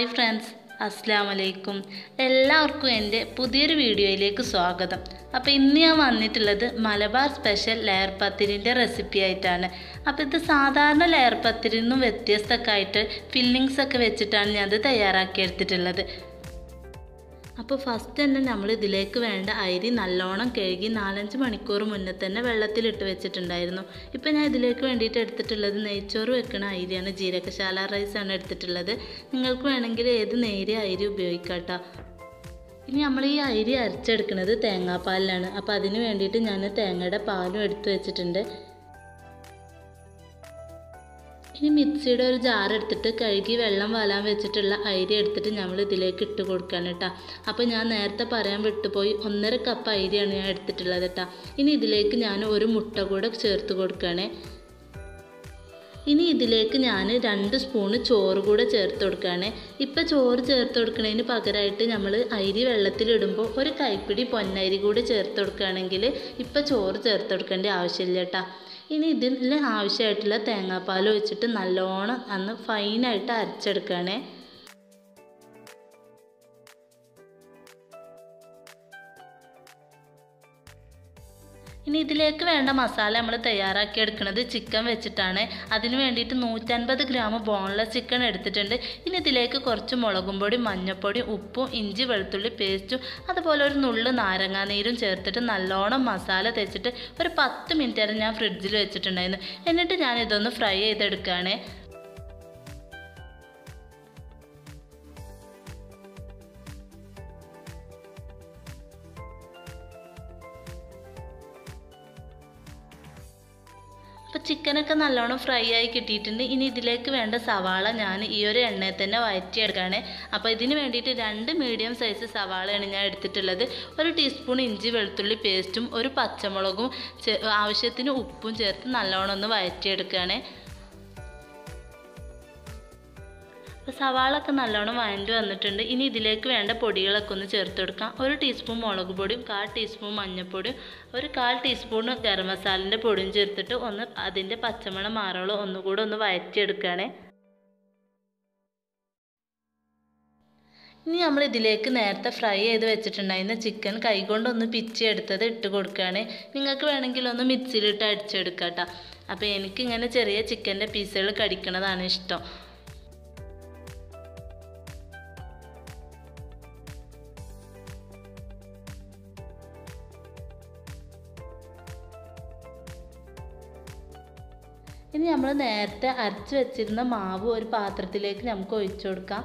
hi friends അസ്സാം വലൈക്കും എല്ലാവർക്കും എൻ്റെ പുതിയൊരു വീഡിയോയിലേക്ക് സ്വാഗതം അപ്പോൾ ഇന്ന് ഞാൻ വന്നിട്ടുള്ളത് മലബാർ സ്പെഷ്യൽ ലെയർ പത്തിരിൻ്റെ റെസിപ്പി ആയിട്ടാണ് അപ്പോൾ ഇത് സാധാരണ ലെയർ പത്തിരിൽ നിന്നും വ്യത്യസ്തമൊക്കെ ആയിട്ട് ഫില്ലിങ്സ് ഒക്കെ വെച്ചിട്ടാണ് ഞാൻ ഇത് തയ്യാറാക്കി എടുത്തിട്ടുള്ളത് അപ്പോൾ ഫസ്റ്റ് തന്നെ നമ്മൾ ഇതിലേക്ക് വേണ്ട അരി നല്ലോണം കഴുകി നാലഞ്ച് മണിക്കൂർ മുന്നേ തന്നെ വെള്ളത്തിലിട്ട് വെച്ചിട്ടുണ്ടായിരുന്നു ഇപ്പോൾ ഞാൻ ഇതിലേക്ക് വേണ്ടിയിട്ട് എടുത്തിട്ടുള്ളത് നെയ്ച്ചോറ് വെക്കണ അരിയാണ് ജീരകശാല റൈസാണ് എടുത്തിട്ടുള്ളത് നിങ്ങൾക്ക് വേണമെങ്കിൽ ഏത് നേരിയ അരി ഉപയോഗിക്കാം കേട്ടോ ഇനി നമ്മൾ ഈ അരി അരച്ചെടുക്കുന്നത് തേങ്ങാപ്പാലിലാണ് അപ്പോൾ അതിന് വേണ്ടിയിട്ട് ഞാൻ തേങ്ങയുടെ പാലും എടുത്ത് വെച്ചിട്ടുണ്ട് ഇനി മിക്സിയുടെ ഒരു ജാർ എടുത്തിട്ട് കഴുകി വെള്ളം വാലാൻ വെച്ചിട്ടുള്ള അരി എടുത്തിട്ട് നമ്മൾ ഇതിലേക്ക് ഇട്ട് കൊടുക്കുകയാണ് കേട്ടോ അപ്പോൾ ഞാൻ നേരത്തെ പറയാൻ വിട്ടുപോയി ഒന്നര കപ്പ് അരിയാണ് ഞാൻ എടുത്തിട്ടുള്ളത് കേട്ടോ ഇനി ഇതിലേക്ക് ഞാൻ ഒരു മുട്ട കൂടെ ചേർത്ത് കൊടുക്കുകയാണ് ഇനി ഇതിലേക്ക് ഞാൻ രണ്ട് സ്പൂണ് ചോറ് കൂടെ ചേർത്ത് കൊടുക്കുകയാണ് ഇപ്പം ചോറ് ചേർത്ത് കൊടുക്കുന്നതിന് പകരമായിട്ട് നമ്മൾ അരി വെള്ളത്തിലിടുമ്പോൾ ഒരു കൈപ്പിടി പൊന്നരി കൂടി ചേർത്ത് കൊടുക്കുകയാണെങ്കിൽ ഇപ്പം ചോറ് ചേർത്ത് കൊടുക്കേണ്ട ആവശ്യമില്ല കേട്ടോ ഇനി ഇതിൽ ആവശ്യമായിട്ടുള്ള തേങ്ങാപ്പാൽ വെച്ചിട്ട് നല്ലോണം അന്ന് ഫൈനായിട്ട് അരച്ചെടുക്കുകയാണേ ഇനി ഇതിലേക്ക് വേണ്ട മസാല നമ്മൾ തയ്യാറാക്കി എടുക്കുന്നത് ചിക്കൻ വെച്ചിട്ടാണ് അതിന് വേണ്ടിയിട്ട് നൂറ്റൻപത് ഗ്രാം ബോൺലെസ് ചിക്കൻ എടുത്തിട്ടുണ്ട് ഇനി ഇതിലേക്ക് കുറച്ച് മുളകും പൊടി മഞ്ഞൾപ്പൊടി ഉപ്പും ഇഞ്ചി വെളുത്തുള്ളി പേസ്റ്റും അതുപോലെ ഒരു നുള്ളു നാരങ്ങാനീരും ചേർത്തിട്ട് നല്ലോണം മസാല തേച്ചിട്ട് ഒരു പത്ത് മിനിറ്റ് വരെ ഞാൻ ഫ്രിഡ്ജിൽ വെച്ചിട്ടുണ്ടായിരുന്നു എന്നിട്ട് ഞാൻ ഇതൊന്ന് ഫ്രൈ ചെയ്തെടുക്കുകയാണ് അപ്പോൾ ചിക്കനൊക്കെ നല്ലോണം ഫ്രൈ ആയി കിട്ടിയിട്ടുണ്ട് ഇനി ഇതിലേക്ക് വേണ്ട സവാള ഞാൻ ഈ ഒരു എണ്ണയിൽ തന്നെ വഴറ്റിയെടുക്കുകയാണ് അപ്പോൾ ഇതിന് വേണ്ടിയിട്ട് രണ്ട് മീഡിയം സൈസ് സവാളയാണ് ഞാൻ എടുത്തിട്ടുള്ളത് ഒരു ടീസ്പൂൺ ഇഞ്ചി വെളുത്തുള്ളി പേസ്റ്റും ഒരു പച്ചമുളകും ആവശ്യത്തിന് ഉപ്പും ചേർത്ത് നല്ലോണം ഒന്ന് വഴറ്റിയെടുക്കുകയാണ് അപ്പോൾ സവാളൊക്കെ നല്ലോണം വഴണ്ടി വന്നിട്ടുണ്ട് ഇനി ഇതിലേക്ക് വേണ്ട പൊടികളൊക്കെ ഒന്ന് ചേർത്ത് കൊടുക്കാം ഒരു ടീസ്പൂൺ മുളക് പൊടിയും കാൽ ടീസ്പൂൺ മഞ്ഞൾപ്പൊടിയും ഒരു കാൽ ടീസ്പൂൺ ഗരം മസാലൻ്റെ പൊടിയും ചേർത്തിട്ട് ഒന്ന് അതിൻ്റെ പച്ചമണം മാറോളം ഒന്നുകൂടെ ഒന്ന് വഴറ്റിയെടുക്കുകയാണേ ഇനി നമ്മൾ ഇതിലേക്ക് നേരത്തെ ഫ്രൈ ചെയ്ത് വെച്ചിട്ടുണ്ടായിരുന്ന ചിക്കൻ കൈകൊണ്ടൊന്ന് പിച്ചെടുത്തത് ഇട്ട് കൊടുക്കുകയാണ് നിങ്ങൾക്ക് വേണമെങ്കിൽ ഒന്ന് മിക്സിയിലിട്ട് അടിച്ചെടുക്കാം കേട്ടോ അപ്പോൾ എനിക്കിങ്ങനെ ചെറിയ ചിക്കൻ്റെ പീസുകൾ കടിക്കണതാണ് ഇഷ്ടം ഇനി നമ്മൾ നേരത്തെ അരച്ച് വെച്ചിരുന്ന മാവ് ഒരു പാത്രത്തിലേക്ക് നമുക്ക് ഒഴിച്ചു കൊടുക്കാം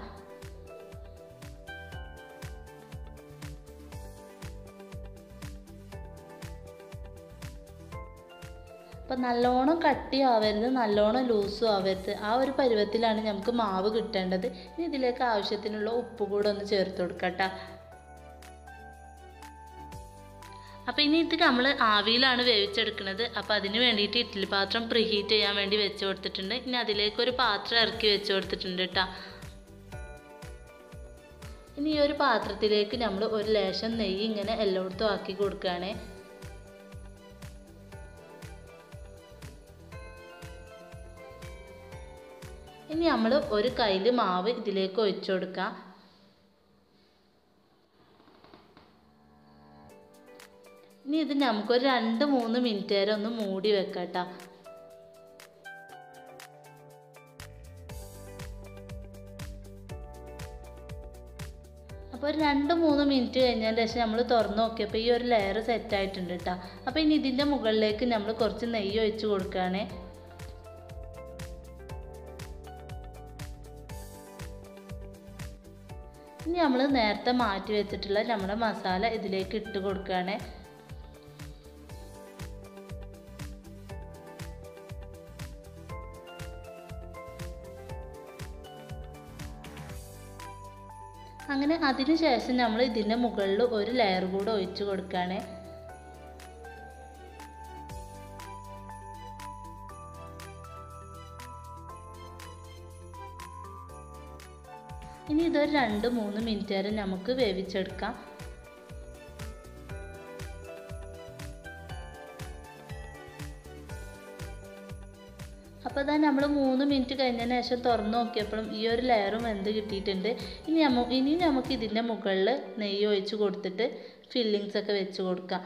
അപ്പം നല്ലോണം കട്ടിയും ആവരുത് നല്ലോണം ലൂസും ആവരുത് ആ ഒരു പരുവത്തിലാണ് നമുക്ക് മാവ് കിട്ടേണ്ടത് ഇനി ഇതിലേക്ക് ആവശ്യത്തിനുള്ള ഉപ്പ് കൂടെ ഒന്ന് ചേർത്ത് കൊടുക്കട്ടോ അപ്പോൾ ഇനി ഇത് നമ്മൾ ആവിയിലാണ് വേവിച്ചെടുക്കുന്നത് അപ്പോൾ അതിന് വേണ്ടിയിട്ട് ഇഡ്ഡലി പാത്രം പ്രീഹീറ്റ് ചെയ്യാൻ വേണ്ടി വെച്ച് കൊടുത്തിട്ടുണ്ട് ഇനി അതിലേക്ക് ഒരു പാത്രം ഇറക്കി വെച്ച് കൊടുത്തിട്ടുണ്ട് കേട്ടോ ഇനി ഈ ഒരു പാത്രത്തിലേക്ക് നമ്മൾ ഒരു ലേശം നെയ്യ് ഇങ്ങനെ എല്ലായിടത്തും ആക്കി കൊടുക്കുകയാണേ ഇനി നമ്മൾ ഒരു കയ്യിൽ മാവ് ഇതിലേക്ക് ഒഴിച്ചു കൊടുക്കാം ഇനി ഇത് നമുക്കൊരു രണ്ട് മൂന്ന് മിനിറ്റ് വരെ ഒന്ന് മൂടി വെക്കാം കേട്ടോ അപ്പോൾ ഒരു രണ്ട് മൂന്ന് മിനിറ്റ് കഴിഞ്ഞതിന് ശേഷം നമ്മൾ തുറന്ന് നോക്കിയപ്പോൾ ഈ ഒരു ലെയർ സെറ്റ് ആയിട്ടുണ്ട് കേട്ടോ അപ്പോൾ ഇനി ഇതിൻ്റെ മുകളിലേക്ക് നമ്മൾ കുറച്ച് നെയ്യ് ഒഴിച്ച് കൊടുക്കുകയാണേ ഇനി നമ്മൾ നേരത്തെ മാറ്റി വെച്ചിട്ടുള്ള നമ്മുടെ മസാല ഇതിലേക്ക് ഇട്ട് കൊടുക്കുകയാണേ അങ്ങനെ അതിന് ശേഷം നമ്മൾ ഇതിൻ്റെ മുകളിൽ ഒരു ലെയർ കൂടെ ഒഴിച്ച് കൊടുക്കുകയാണ് ഇനി ഇതൊരു രണ്ട് മൂന്ന് മിനിറ്റ് വരെ നമുക്ക് വേവിച്ചെടുക്കാം അപ്പോൾ അതാ നമ്മൾ മൂന്ന് മിനിറ്റ് കഴിഞ്ഞതിന് ശേഷം തുറന്ന് നോക്കിയപ്പോഴും ഈ ഒരു ലെയറും വെന്ത് കിട്ടിയിട്ടുണ്ട് ഇനി നമ്മ ഇനി നമുക്ക് ഇതിൻ്റെ മുകളിൽ നെയ്യ് ഒഴിച്ച് കൊടുത്തിട്ട് ഫില്ലിങ്സ് ഒക്കെ വെച്ച് കൊടുക്കാം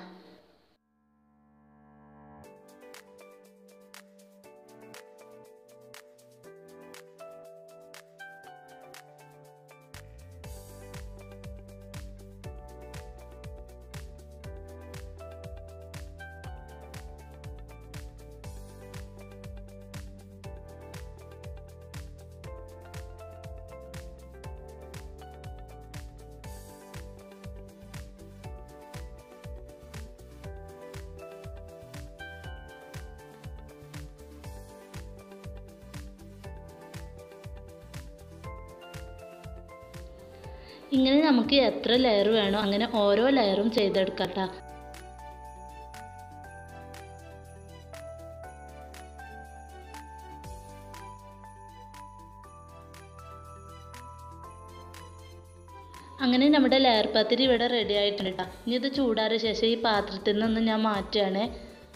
ഇങ്ങനെ നമുക്ക് എത്ര ലെയർ വേണോ അങ്ങനെ ഓരോ ലെയറും ചെയ്തെടുക്കാം ട്ടോ അങ്ങനെ നമ്മുടെ ലെയർ പത്തിരി ഇവിടെ റെഡി ആയിട്ടുണ്ട് കേട്ടോ ഇനി ഇത് ചൂടാറിയ ശേഷം ഈ പാത്രത്തിൽ നിന്ന് ഞാൻ മാറ്റുകയാണ്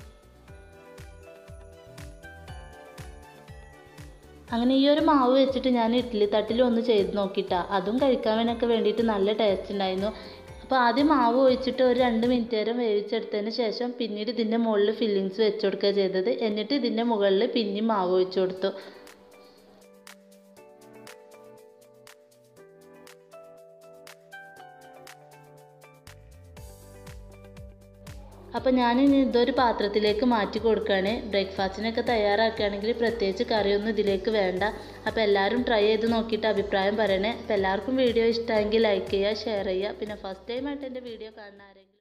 അങ്ങനെ ഈ ഒരു മാവ് വെച്ചിട്ട് ഞാൻ ഇഡ്ഡലി തട്ടിൽ ഒന്ന് ചെയ്ത് നോക്കിയിട്ടാ അതും കഴിക്കാനൊക്കെ വേണ്ടിയിട്ട് നല്ല ടേസ്റ്റ് ഉണ്ടായിരുന്നു അപ്പോൾ ആദ്യം മാവ് ഒഴിച്ചിട്ട് ഒരു രണ്ട് മിനിറ്റ് നേരം വേവിച്ചെടുത്തതിന് ശേഷം പിന്നീട് ഇതിൻ്റെ മുകളിൽ ഫില്ലിങ്സ് വെച്ച് കൊടുക്കുക ചെയ്തത് എന്നിട്ട് ഇതിൻ്റെ മുകളിൽ പിന്നെയും മാവ് ഒഴിച്ചു കൊടുത്തു അപ്പോൾ ഞാൻ ഇനി ഇതൊരു പാത്രത്തിലേക്ക് മാറ്റി കൊടുക്കുകയാണ് ബ്രേക്ക്ഫാസ്റ്റിനൊക്കെ തയ്യാറാക്കുകയാണെങ്കിൽ പ്രത്യേകിച്ച് കറിയൊന്നും ഇതിലേക്ക് വേണ്ട അപ്പോൾ എല്ലാവരും ട്രൈ ചെയ്ത് നോക്കിയിട്ട് അഭിപ്രായം പറയണേ അപ്പോൾ എല്ലാവർക്കും വീഡിയോ ഇഷ്ടമെങ്കിൽ ലൈക്ക് ചെയ്യുക ഷെയർ ചെയ്യുക പിന്നെ ഫസ്റ്റ് ടൈം ആയിട്ട് എൻ്റെ വീഡിയോ കാണുന്ന ആരെങ്കിലും